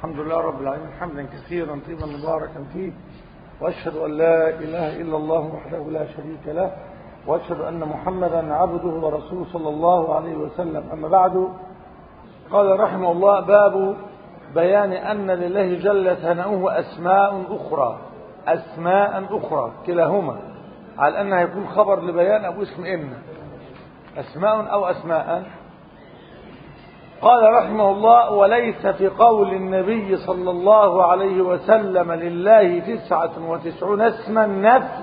الحمد لله رب العالمين حمدا كثيرا طيبا مباركا فيه واشهد ان لا اله الا الله وحده لا شريك له واشهد ان محمدا عبده ورسوله صلى الله عليه وسلم اما بعد قال رحمه الله باب بيان ان لله جل ثناؤه اسماء اخرى اسماء اخرى كلاهما على انها يكون خبر لبيان او اسم ان اسماء او اسماء قال رحمه الله وليس في قول النبي صلى الله عليه وسلم لله تسعة وتسعون اسما نفس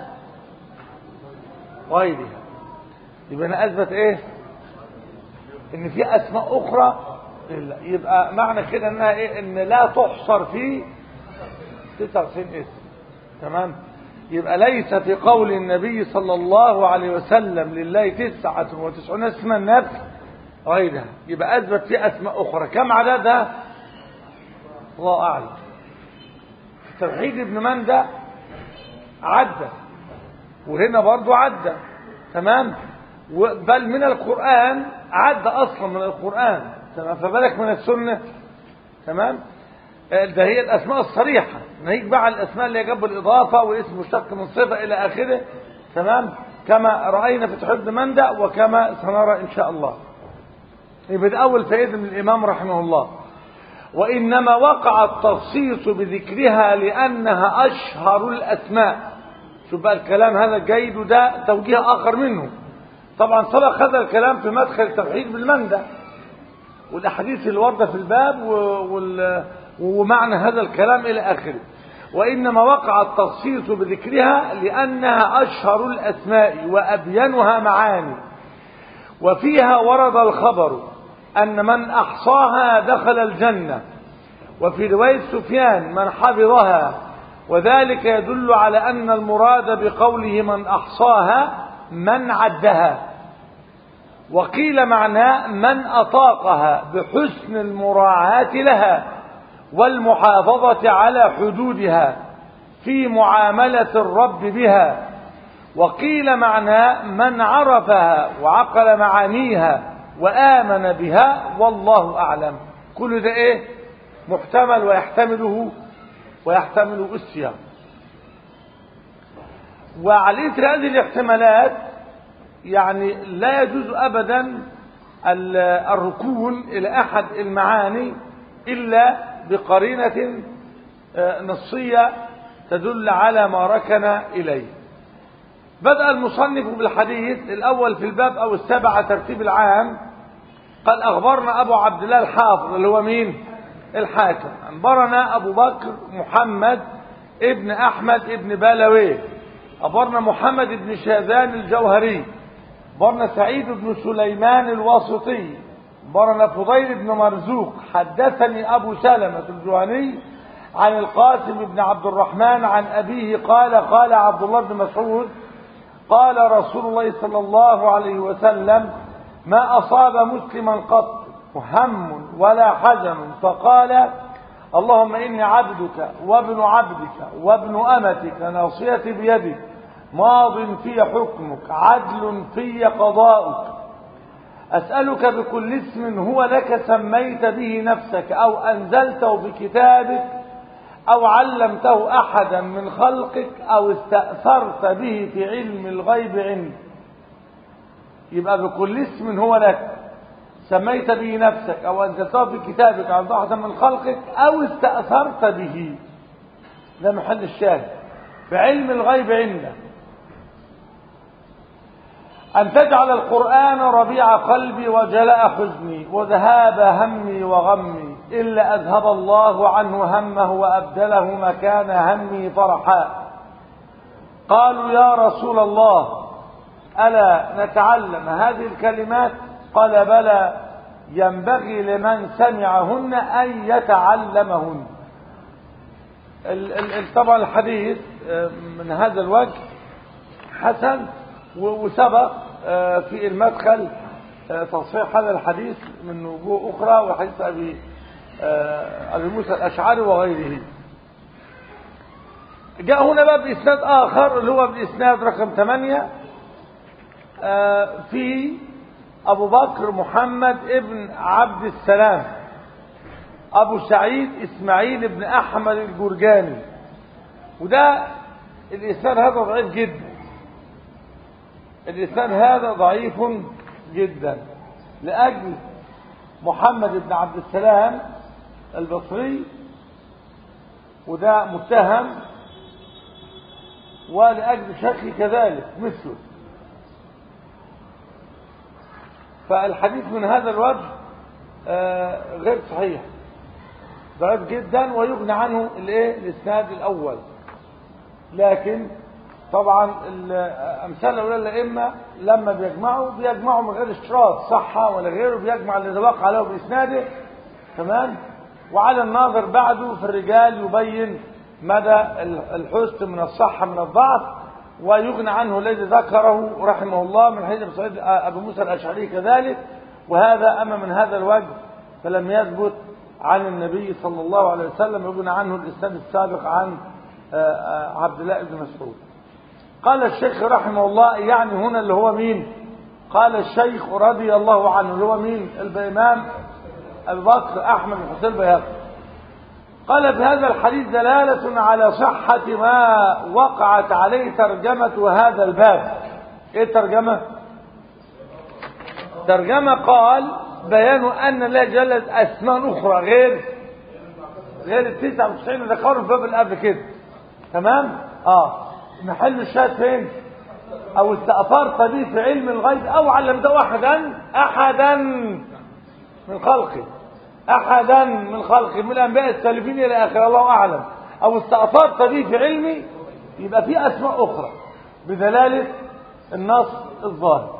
غيرها يبقى انا اثبت ايه ان في اسماء اخرى لله يبقى معنى كده انها ايه ان لا تحصر في 99 اسم تمام يبقى ليس في قول النبي صلى الله عليه وسلم لله تسعة وتسعون اسما نفس غيرها يبقى أثبت في أسماء أخرى كم عددها الله أعلم توحيد ابن مندى عدى وهنا برضو عدى تمام بل من القرآن عدى أصلا من القرآن تمام فبالك من السنة تمام ده هي الأسماء الصريحة نهيك بقى على الأسماء اللي يجب الإضافة واسم مشتق من صفة إلى آخره تمام كما رأينا في توحيد ابن مندى وكما سنرى إن شاء الله يبقى ده أول فائدة من الإمام رحمه الله وإنما وقع التخصيص بذكرها لأنها أشهر الأسماء شوف بقى الكلام هذا جيد وده توجيه آخر منه طبعا سبق هذا الكلام في مدخل التوحيد بالمندى والأحاديث اللي واردة في الباب وال... ومعنى هذا الكلام إلى آخره وإنما وقع التخصيص بذكرها لأنها أشهر الأسماء وأبينها معاني وفيها ورد الخبر أن من أحصاها دخل الجنة وفي رواية سفيان من حفظها وذلك يدل على أن المراد بقوله من أحصاها من عدها وقيل معناه من أطاقها بحسن المراعاة لها والمحافظة على حدودها في معاملة الرب بها وقيل معناه من عرفها وعقل معانيها وآمن بها والله أعلم كل ده إيه محتمل ويحتمله ويحتمله السياق وعلى إثر هذه الاحتمالات يعني لا يجوز أبدا الركون إلى أحد المعاني إلا بقرينة نصية تدل على ما ركن إليه بدأ المصنف بالحديث الأول في الباب أو السبعة ترتيب العام قال أخبرنا أبو عبد الله الحافظ اللي هو مين الحاكم أخبرنا أبو بكر محمد ابن أحمد ابن بالوي أخبرنا محمد بن شاذان الجوهري أخبرنا سعيد بن سليمان الواسطي أخبرنا فضيل بن مرزوق حدثني أبو سلمة الجهني عن القاسم بن عبد الرحمن عن أبيه قال قال عبد الله بن مسعود قال رسول الله صلى الله عليه وسلم ما أصاب مسلما قط هم ولا حزن فقال اللهم إني عبدك وابن عبدك وابن أمتك ناصيتي بيدك ماض في حكمك عدل في قضاؤك أسألك بكل اسم هو لك سميت به نفسك أو أنزلته في كتابك أو علمته أحدا من خلقك أو استأثرت به في علم الغيب عندك يبقى بكل اسم هو لك سميت به نفسك أو أنزلته في كتابك أو أحدا من خلقك أو استأثرت به ده محل الشاهد في علم الغيب عندك أن تجعل القرآن ربيع قلبي وجلاء حزني وذهاب همي وغمي إلا أذهب الله عنه همه وأبدله مكان همي فرحا قالوا يا رسول الله ألا نتعلم هذه الكلمات قال بلى ينبغي لمن سمعهن أن يتعلمهن طبعا الحديث من هذا الوجه حسن وسبق في المدخل تصحيح هذا الحديث من وجوه أخرى وحديث أبي أبي موسى الأشعري وغيره جاء هنا بقى بإسناد آخر اللي هو بإسناد رقم 8 في أبو بكر محمد ابن عبد السلام أبو سعيد إسماعيل بن أحمد الجرجاني وده الإسناد هذا ضعيف جدا الإسناد هذا ضعيف جدا لأجل محمد بن عبد السلام البصري وده متهم ولأجل شكل كذلك مثله فالحديث من هذا الوجه آه غير صحيح ضعيف جدا ويغنى عنه الايه الاسناد الاول لكن طبعا امثال اولياء الائمه لما بيجمعوا بيجمعوا من غير اشتراط صحه ولا غيره بيجمع اللي وقع له باسناده تمام وعلى الناظر بعده في الرجال يبين مدى الحسن من الصحه من الضعف ويغنى عنه الذي ذكره رحمه الله من حديث ابو سعيد ابو موسى الاشعري كذلك وهذا اما من هذا الوجه فلم يثبت عن النبي صلى الله عليه وسلم يغنى عنه الاسناد السابق عن عبد الله بن مسعود قال الشيخ رحمه الله يعني هنا اللي هو مين قال الشيخ رضي الله عنه اللي هو مين الامام ابي بكر احمد بن حسين البيهقي قال في هذا الحديث دلالة على صحة ما وقعت عليه ترجمة هذا الباب ايه الترجمة ترجمة قال بيان ان الله جلت اسماء اخرى غير غير ال 99 اللي ذكروا في الباب اللي قبل كده تمام اه محل الشاهد فين او استأثرت به في علم الغيب او علمته احدا احدا من خلقه احدا من خلقه من الانبياء السالفين الى اخره الله اعلم او استأثرت به في علمي يبقى في اسماء اخرى بدلاله النص الظاهر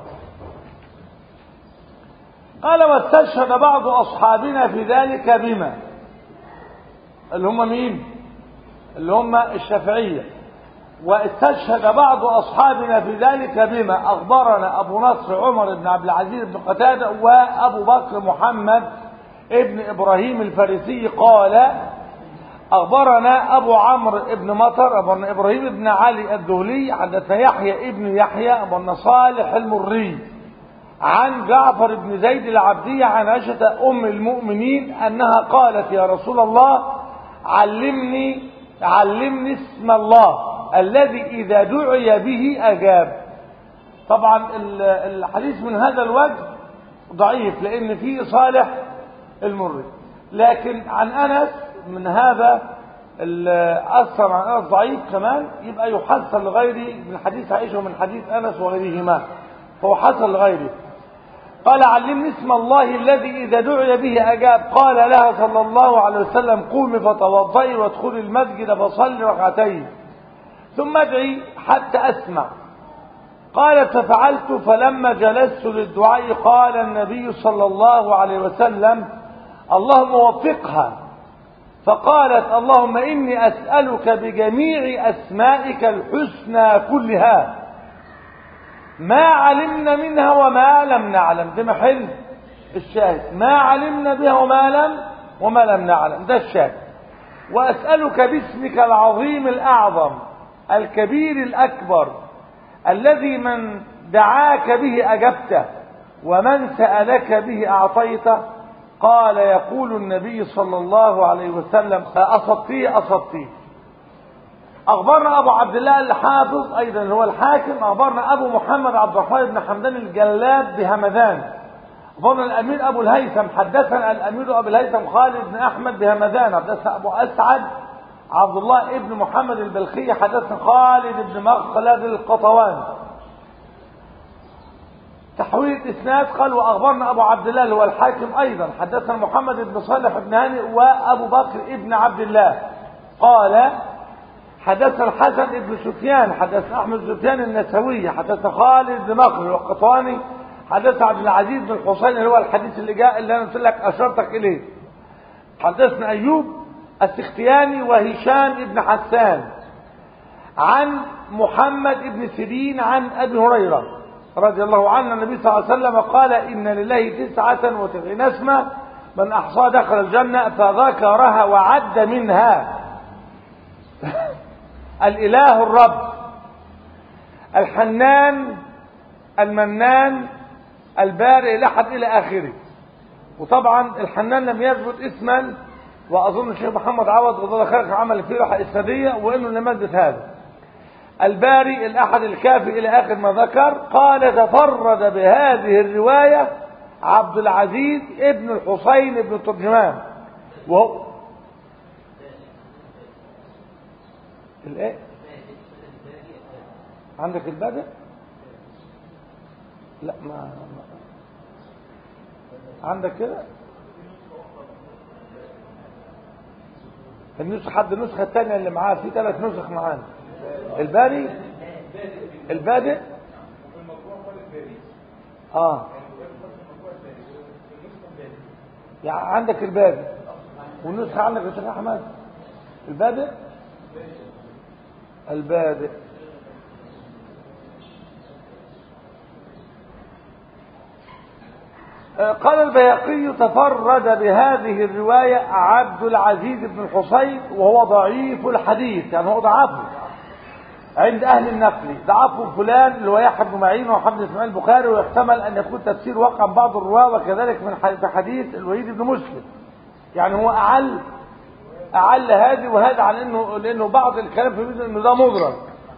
قال واستشهد بعض اصحابنا في ذلك بما اللي هم مين اللي هم الشافعيه واستشهد بعض أصحابنا في ذلك بما أخبرنا أبو نصر عمر بن عبد العزيز بن قتادة وأبو بكر محمد ابن إبراهيم الفارسي قال أخبرنا أبو عمرو بن مطر أخبرنا إبراهيم بن علي الذهلي حدثنا يحيى ابن يحيى أخبرنا صالح المري عن جعفر بن زيد العبدي عن عائشة أم المؤمنين أنها قالت يا رسول الله علمني علمني اسم الله الذي إذا دعي به أجاب طبعا الحديث من هذا الوجه ضعيف لأن فيه صالح المري لكن عن أنس من هذا أثر عن أنس ضعيف كمان يبقى يحسن لغيره من حديث عائشة ومن حديث أنس وغيرهما فهو حسن لغيره قال علمني اسم الله الذي إذا دعي به أجاب قال لها صلى الله عليه وسلم قومي فتوضئي وادخلي المسجد فصلي ركعتين ثم ادعي حتى أسمع قالت ففعلت فلما جلست للدعاء قال النبي صلى الله عليه وسلم اللهم وفقها فقالت اللهم إني أسألك بجميع أسمائك الحسنى كلها ما علمنا منها وما لم نعلم ده محل الشاهد ما علمنا بها وما لم وما لم نعلم ده الشاهد وأسألك باسمك العظيم الأعظم الكبير الأكبر الذي من دعاك به أجبته ومن سألك به أعطيته قال يقول النبي صلى الله عليه وسلم أصبتيه أصبتيه أخبرنا أبو عبد الله الحافظ أيضا هو الحاكم أخبرنا أبو محمد عبد الرحمن بن حمدان الجلاب بهمذان أخبرنا الأمير أبو الهيثم حدثنا الأمير أبو الهيثم خالد بن أحمد بهمذان حدثنا أبو أسعد عبد الله ابن محمد البلخي حدثنا خالد بن مخلد القطوان تحويل اسناد قال واخبرنا ابو عبد الله اللي هو الحاكم ايضا حدثنا محمد بن صالح بن هانئ وابو بكر ابن عبد الله قال حدثنا الحسن بن سفيان حدثنا احمد بن سفيان النسوي حدثنا خالد بن مخلد والقطواني حدثنا عبد العزيز بن الحسين اللي هو الحديث اللي جاء اللي انا قلت لك اشرتك اليه حدثنا ايوب السختياني وهشام بن حسان عن محمد بن سيرين عن ابي هريره رضي الله عنه النبي صلى الله عليه وسلم قال ان لله تسعه وتسعين اسما من احصى دخل الجنه فذكرها وعد منها الاله الرب الحنان المنان البارئ الاحد الى اخره وطبعا الحنان لم يثبت اسما واظن الشيخ محمد عوض رضي الله خيرك عمل فيه لوحه اسناديه وانه لماده هذا الباري الاحد الكافي الى اخر ما ذكر قال تفرد بهذه الروايه عبد العزيز ابن الحسين ابن ترجمان وهو الايه عندك البادئ لا ما, ما. عندك كده النسخ حد النسخة الثانية اللي معاه في ثلاث نسخ معانا الباري البادئ اه يعني عندك البادئ والنسخة عندك يا شيخ احمد البادئ البادئ قال البياقي تفرد بهذه الرواية عبد العزيز بن الحصين وهو ضعيف الحديث يعني هو ضعفه عند أهل النقل ضعفه فلان اللي هو يحيى بن معين ومحمد اسماعيل البخاري ويحتمل أن يكون تفسير وقع بعض الرواة وكذلك من حديث الوليد بن مسلم يعني هو أعل أعل هذه وهذا عن إنه لأنه بعض الكلام في مثل إنه ده مضرب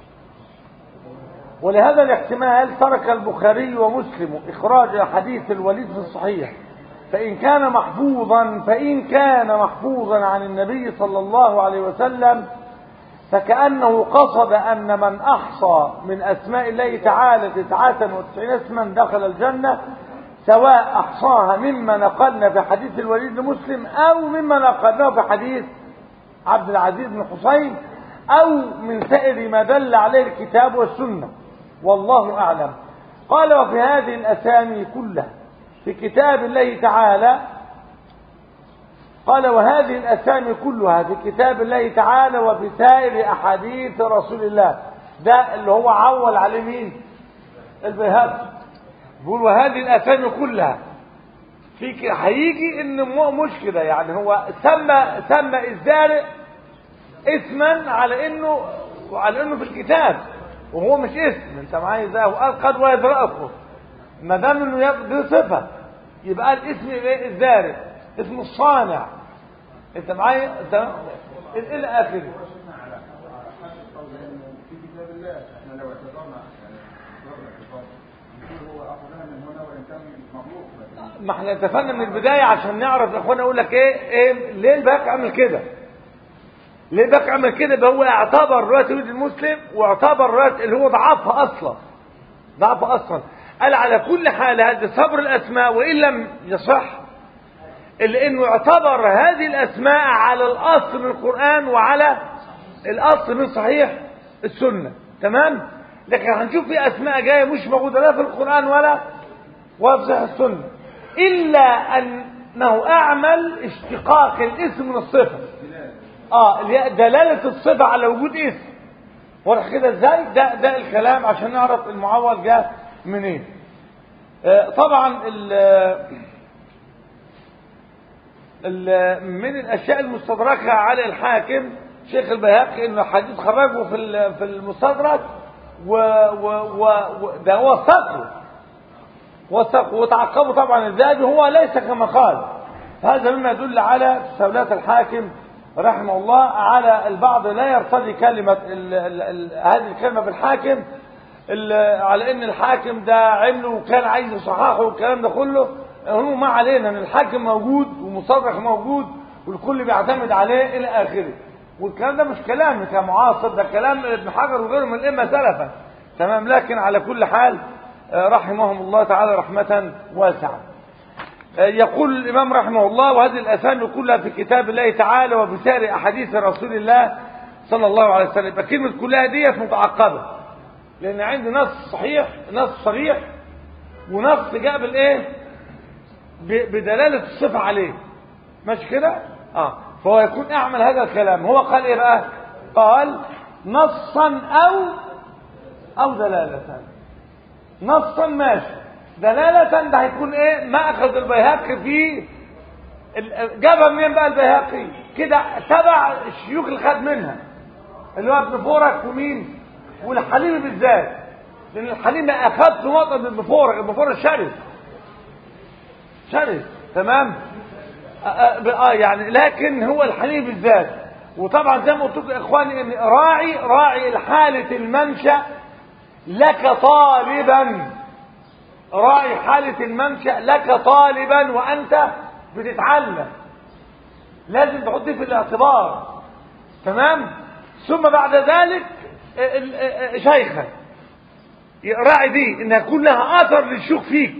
ولهذا الاحتمال ترك البخاري ومسلم إخراج حديث الوليد في الصحيح فإن كان محفوظا فإن كان محفوظا عن النبي صلى الله عليه وسلم فكأنه قصد أن من أحصى من أسماء الله تعالى تسعة وتسعين اسما دخل الجنة سواء أحصاها مما نقلنا في حديث الوليد لمسلم أو مما نقلناه في حديث عبد العزيز بن حسين أو من سائر ما دل عليه الكتاب والسنة والله أعلم قال وفي هذه الأسامي كلها في كتاب الله تعالى قال وهذه الأسامي كلها في كتاب الله تعالى وفي سائر أحاديث رسول الله ده اللي هو عول عليه مين البيهقي بيقول وهذه الأسامي كلها في هيجي ان مو مشكله يعني هو سمى سمى الزارع اسما على انه على انه في الكتاب وهو مش اسم انت معايا ازاي وقال قد ويدرأكم ما دام انه دي صفه يبقى الاسم ايه الزارع اسم الصانع انت معايا انت الى اخره في كتاب الله احنا لو اعتبرنا يعني اعتبرنا اعتبار نقول هو اخذها من هنا وان كان مخلوق لكن ما احنا اتفقنا من البدايه عشان نعرف يا اخوانا اقول لك ايه ايه ليه الباقي عمل كده ليه الباقي عمل كده يبقى هو اعتبر روايه ولد المسلم واعتبر روايه اللي هو ضعفها اصلا ضعفها اصلا قال على كل حال هذا صبر الاسماء وان لم يصح الا انه اعتبر هذه الاسماء على الاصل من القران وعلى الاصل من صحيح السنه تمام لكن هنشوف في اسماء جايه مش موجوده لا في القران ولا ولا في صحيح السنه الا انه اعمل اشتقاق الاسم من الصفه اه اللي هي دلاله الصفه على وجود اسم واضح كده ازاي ده ده الكلام عشان نعرف المعول جاء منين آه طبعا ال ال من الاشياء المستدركه على الحاكم شيخ البيهقي انه حديث خرجه في في المستدرك و, و, و, و ده وثقه وثقه وتعقبه طبعا الذهبي هو ليس كما قال هذا مما يدل على تساؤلات الحاكم رحمه الله على البعض لا يرتضي كلمة ال ال ال هذه الكلمة بالحاكم على ان الحاكم ده عمله وكان عايز يصححه والكلام ده كله هو ما علينا ان الحاكم موجود ومصرح موجود والكل بيعتمد عليه الى اخره والكلام ده مش كلام كمعاصر ده كلام ابن حجر وغيره من الائمه سلفا تمام لكن على كل حال رحمهم الله تعالى رحمه واسعه يقول الإمام رحمه الله وهذه الأسامي كلها في كتاب الله تعالى وبسائر أحاديث رسول الله صلى الله عليه وسلم كلمة كلها ديت متعقبة لأن عندي نص صحيح نص صريح ونص جاء بالإيه بدلالة الصفة عليه ماشي كده اه فهو يكون أعمل هذا الكلام هو قال إيه بقى قال نصا أو أو دلالة نصا ماشي دلالة ده هيكون ايه ما اخذ البيهقي في جابها منين بقى البيهقي كده تبع الشيوخ اللي خد منها اللي هو ابن فورك ومين والحليمي بالذات لان الحليمي اخذ في نقطه من ابن فورك ابن فورك شرس شرس تمام اه يعني لكن هو الحليب بالذات وطبعا زي ما قلت لكم يا اخواني ان راعي راعي الحالة المنشأ لك طالبا راعي حالة المنشأ لك طالبا وانت بتتعلم لازم تحط في الاعتبار تمام ثم بعد ذلك شيخا راعي دي انها يكون لها اثر للشيوخ فيك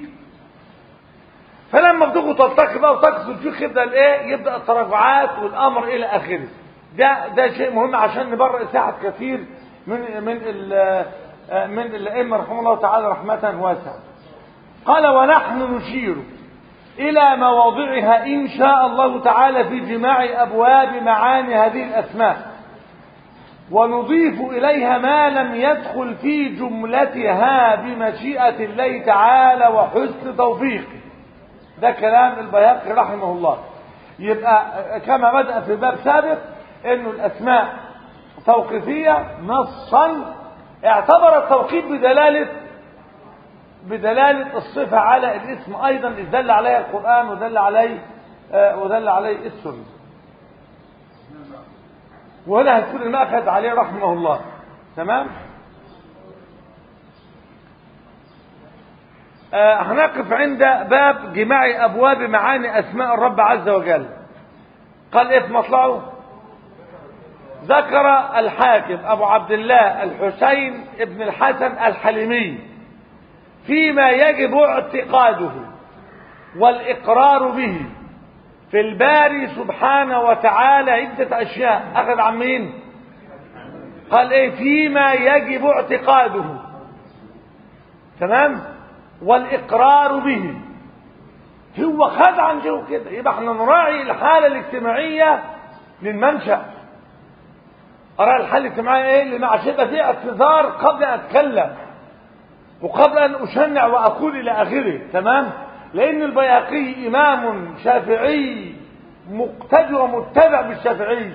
فلما بتيجوا تلتقي بقى وتقصد الشيوخ يبدا الايه يبدا التراجعات والامر الى اخره ده ده شيء مهم عشان نبرئ ساحه كثير من من ال من الائمه رحمه الله تعالى رحمه واسعه قال ونحن نشير الى مواضعها ان شاء الله تعالى في جماع ابواب معاني هذه الاسماء ونضيف إليها ما لم يدخل في جملتها بمشيئة الله تعالى وحسن توفيقه ده كلام البياقي رحمه الله يبقى كما بدأ في باب سابق انه الاسماء توقيفية نصا اعتبر التوقيف بدلالة بدلالة الصفة على الاسم ايضا اذ دل عليه القرآن ودل عليه ودل عليه السنة وهنا هتكون المأخذ عليه رحمه الله تمام آه هنقف عند باب جماع أبواب معاني أسماء الرب عز وجل قال إيه في مطلعه ذكر الحاكم أبو عبد الله الحسين ابن الحسن الحليمي فيما يجب اعتقاده والإقرار به في الباري سبحانه وتعالى عدة أشياء أخذ عن مين قال إيه فيما يجب اعتقاده تمام والإقرار به هو خد عن جو كده يبقى احنا نراعي الحالة الاجتماعية للمنشأ أراعي الحالة الاجتماعية ايه لأن عشان يبقى فيه اعتذار قبل أن أتكلم وقبل أن أشنع وأقول إلى آخره تمام لأن البياقي إمام شافعي مقتدي ومتبع بالشافعي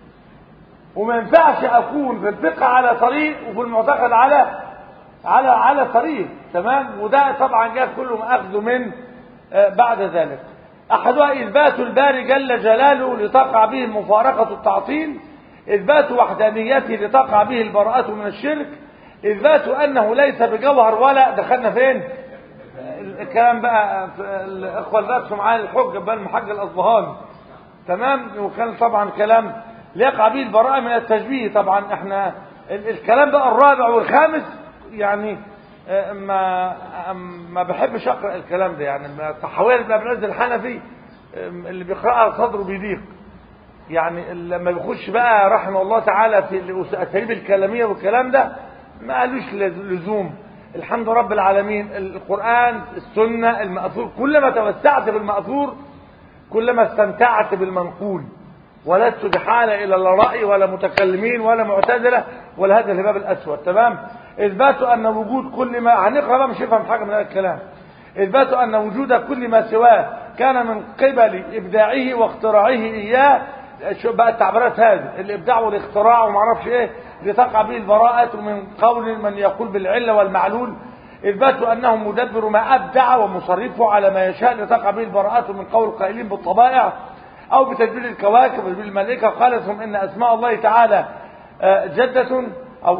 وما ينفعش أكون في الفقه على طريق وفي المعتقد على على على طريق تمام وده طبعا جاء كله مأخذ من بعد ذلك أحدها إثبات الباري جل جلاله لتقع به مفارقة التعطيل إثبات وحدانيته لتقع به البراءة من الشرك إثبات أنه ليس بجوهر ولا دخلنا فين الكلام بقى الإخوة اللي درسوا معايا الحجة بقى المحج الأصبهاني تمام وكان طبعا كلام ليقع به البراءة من التشبيه طبعا احنا الكلام بقى الرابع والخامس يعني ما ما بحبش اقرا الكلام ده يعني حوالي بقى بنزل الحنفي اللي بيقراها صدره بيضيق يعني لما بيخش بقى رحمه الله تعالى في الاساليب الكلاميه والكلام ده ما قالوش لزوم الحمد رب العالمين القرآن السنة المأثور كلما توسعت بالمأثور كلما استمتعت بالمنقول ولست بحالة إلى لا رأي ولا متكلمين ولا معتزلة ولا هذا الهباب الأسود تمام إثبات أن وجود كل ما هنقرأ بقى مش هفهم حاجة من هذا الكلام إثبات أن وجود كل ما سواه كان من قبل إبداعه واختراعه إياه شو بقى التعبيرات هذه الإبداع والاختراع وما اعرفش إيه لتقع به البراءة من قول من يقول بالعلة والمعلول إثبات أنه مدبر ما أبدع ومصرفه على ما يشاء لتقع به البراءة من قول القائلين بالطبائع أو بتدبير الكواكب وتدبير الملائكة قالت هم إن أسماء الله تعالى جدة أو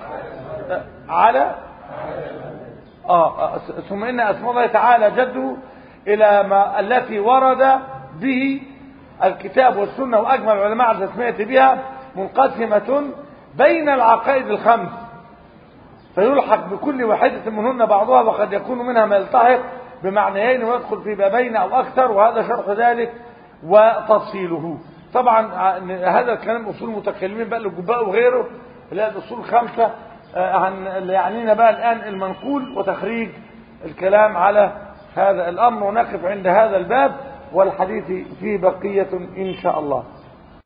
على آه ثم إن أسماء الله تعالى جده إلى ما التي ورد به الكتاب والسنة وأجمع العلماء على التسمية بها منقسمة بين العقائد الخمس فيلحق بكل واحدة منهن بعضها وقد يكون منها ما يلتحق بمعنيين ويدخل في بابين أو أكثر وهذا شرح ذلك وتفصيله طبعا هذا الكلام أصول المتكلمين بقى الجباء وغيره لا الأصول خمسة اللي يعنينا بقى الآن المنقول وتخريج الكلام على هذا الأمر ونقف عند هذا الباب والحديث فيه بقية إن شاء الله